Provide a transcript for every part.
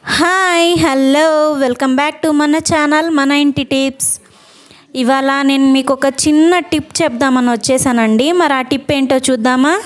hi hello welcome back to మన channel మన ఇంటి టిప్స్ ఇవాళ నేను మీకు ఒక చిన్న టిప్ చెప్దామని వచ్చేసానండి మరి ఆ టిప్ ఏంటో చూద్దామా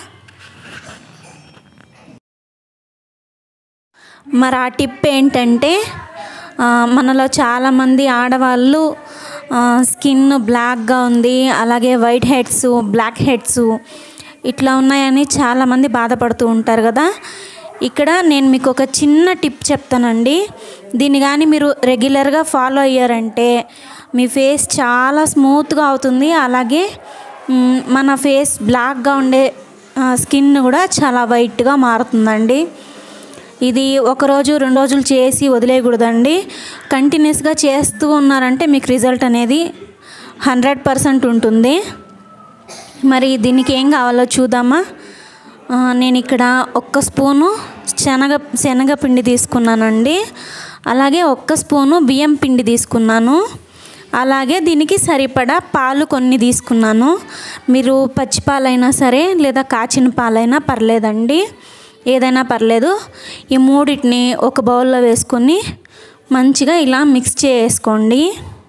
మరి ఆ టిప్ ఏంటంటే ఆ, మనలో చాలామంది ఆడవాళ్ళు ఆ, స్కిన్ బ్లాక్గా ఉంది అలాగే వైట్ హెడ్స్ బ్లాక్ హెడ్స్ ఇట్లా ఉన్నాయని చాలామంది బాధపడుతూ ఉంటారు కదా ఇక్కడ నేను మీకు ఒక చిన్న టిప్ చెప్తానండి దీన్ని కానీ మీరు రెగ్యులర్గా ఫాలో అయ్యారంటే మీ ఫేస్ చాలా స్మూత్గా అవుతుంది అలాగే మ్, మన ఫేస్ బ్లాక్గా ఉండే స్కిన్ కూడా చాలా వైట్గా మారుతుందండి ఇది ఒక రోజు రెండు రోజులు చేసి వదిలేయకూడదండి కంటిన్యూస్గా చేస్తూ ఉన్నారంటే మీకు రిజల్ట్ అనేది హండ్రెడ్ పర్సెంట్ ఉంటుంది మరి దీనికి ఏం కావాలో చూద్దామా ఆ, నేను ఇక్కడ ఒక్క స్పూను శనగ శనగపిండి తీసుకున్నానండి అలాగే ఒక్క స్పూను బియ్యం పిండి తీసుకున్నాను అలాగే దీనికి సరిపడా పాలు కొన్ని తీసుకున్నాను మీరు పచ్చి పాలైనా సరే లేదా కాచిన పాలైనా పర్లేదండి ఏదైనా పర్లేదు ఈ మూడింటిని ఒక బౌల్లో వేసుకొని మంచిగా ఇలా మిక్స్ చేసుకోండి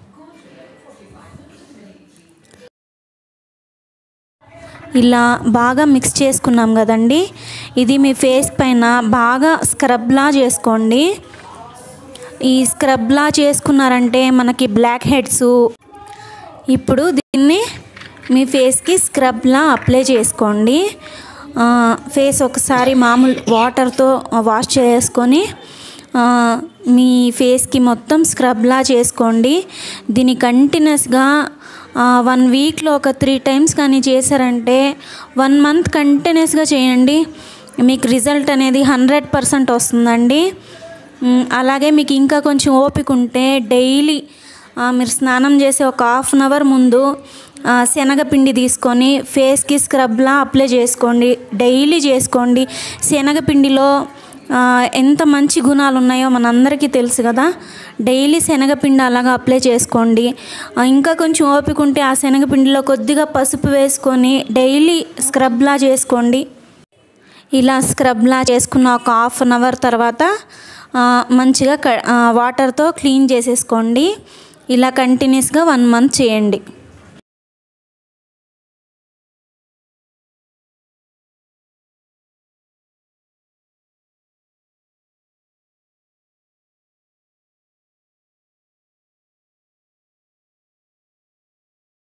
ఇలా బాగా మిక్స్ చేసుకున్నాం కదండి ఇది మీ ఫేస్ పైన బాగా స్క్రబ్లా చేసుకోండి ఈ స్క్రబ్లా చేసుకున్నారంటే మనకి బ్లాక్ హెడ్స్ ఇప్పుడు దీన్ని మీ ఫేస్కి స్క్రబ్లా అప్లై చేసుకోండి ఆ, ఫేస్ ఒకసారి మామూలు వాటర్తో వాష్ చేసుకొని ఆ, మీ ఫేస్కి మొత్తం స్క్రబ్లా చేసుకోండి దీన్ని కంటిన్యూస్గా వన్ వీక్లో ఒక త్రీ టైమ్స్ కానీ చేశారంటే వన్ మంత్ కంటిన్యూస్గా చేయండి మీకు రిజల్ట్ అనేది హండ్రెడ్ పర్సెంట్ వస్తుందండి మ్, అలాగే మీకు ఇంకా కొంచెం ఓపిక ఉంటే డైలీ ఆ, మీరు స్నానం చేసే ఒక హాఫ్ అన్ అవర్ ముందు ఆ, శనగపిండి తీసుకొని ఫేస్కి స్క్రబ్లా అప్లై చేసుకోండి డైలీ చేసుకోండి శనగపిండిలో ఆ, ఎంత మంచి గుణాలు ఉన్నాయో మనందరికీ తెలుసు కదా డైలీ శనగపిండి అలాగా అప్లై చేసుకోండి ఆ, ఇంకా కొంచెం ఓపిక ఉంటే ఆ శనగపిండిలో కొద్దిగా పసుపు వేసుకొని డైలీ స్క్రబ్లా చేసుకోండి ఇలా స్క్రబ్లా చేసుకున్న ఒక హాఫ్ అన్ అవర్ తర్వాత ఆ, మంచిగా క ఆ, వాటర్తో క్లీన్ చేసేసుకోండి ఇలా కంటిన్యూస్గా వన్ మంత్ చేయండి